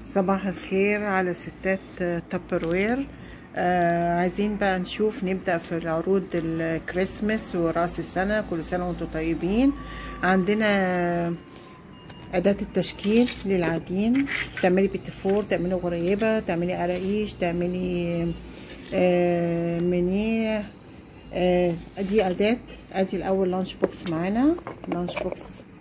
صباح الخير على ستات تابروير آه عايزين بقى نشوف نبدأ في العروض الكريسماس ورأس السنة كل سنة وانتم طيبين عندنا أداة التشكيل للعجين تعملي بيتفور تعملي غريبة تعملي قراقيش تعملي آه منيه آه ادي أداة ادي الأول لانش بوكس معانا لانش بوكس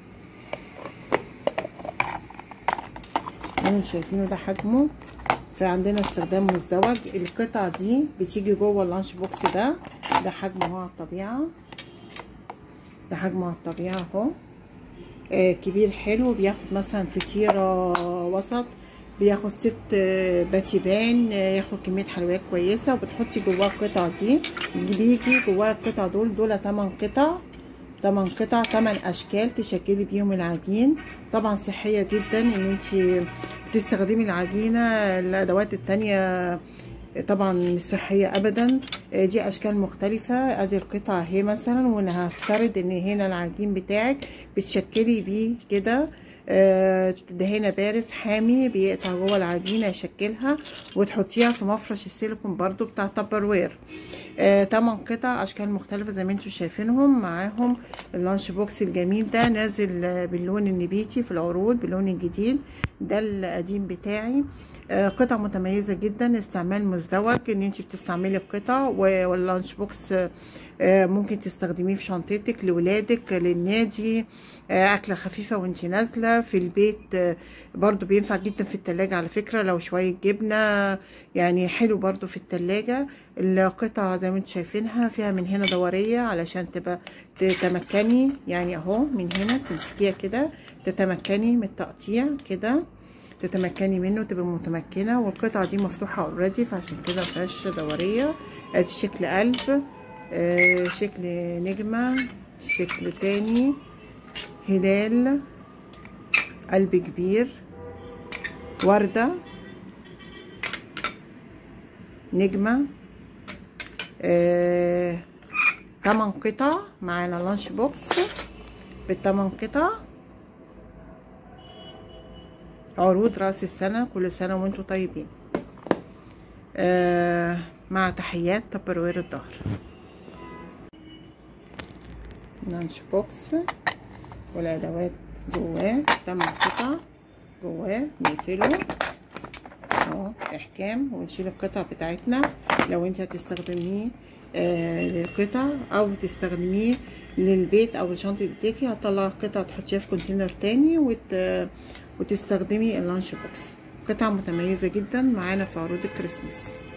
اللي شايفينه ده حجمه فعندنا استخدام مزدوج القطعة دي بتيجي جوه اللانش بوكس ده ده حجمه هو على الطبيعة ده حجمه على الطبيعة اهو آه كبير حلو بياخد مثلا فطيرة وسط بياخد ست باتيبان ياخد كمية حلويات كويسة وبتحطي جواه القطعة دي بيجي جواه القطع دول دول تمن قطع تمن قطع تمن اشكال تشكلي بيهم العجين طبعا صحيه جدا ان انت تستخدمي العجينه الادوات التانية طبعا مش صحيه ابدا دي اشكال مختلفه ادي القطعه اهي مثلا وانا هفترض ان هنا العجين بتاعك بتشكلي بيه كده دهانه بارز حامي بيقطع جوه العجينه يشكلها وتحطيها في مفرش السيليكون برضو بتاع تبروير آه، تمن قطع اشكال مختلفه زي ما انتم شايفينهم معاهم اللانش بوكس الجميل ده نازل باللون النبيتي في العروض باللون الجديد ده القديم بتاعي آه، قطع متميزه جدا استعمال مزدوج ان انت بتستعملي القطع واللانش بوكس آه، ممكن تستخدميه في شنطتك لولادك للنادي اكله خفيفه وانت نازله في البيت برضو بينفع جدا في التلاجة على فكره لو شويه جبنه يعني حلو برضو في التلاجة القطعه زي ما انتم شايفينها فيها من هنا دوريه علشان تبقى تتمكني يعني اهو من هنا تمسكيها كده تتمكني من التقطيع كده تتمكني منه تبقى متمكنه والقطعه دي مفتوحه اوريدي فعشان كده مفيهاش دوريه ادي شكل قلب آه شكل نجمه شكل تاني هلال قلب كبير ورده نجمه آه، تمن قطع معانا لانش بوكس بالتمن قطع عروض راس السنة كل سنة وانتم طيبين آه مع تحيات تبروير الظهر لانش بوكس والادوات جواه تمن قطع جواه نقفله اهو احكام ونشيل القطع بتاعتنا لو انت هتستخدميه آه للقطع او تستخدميه للبيت او لشنطه ايديكي هتطلع قطع تحطيها في كونتينر تاني وت... وتستخدمي اللانش بوكس قطع متميزه جدا معانا في عروض الكريسماس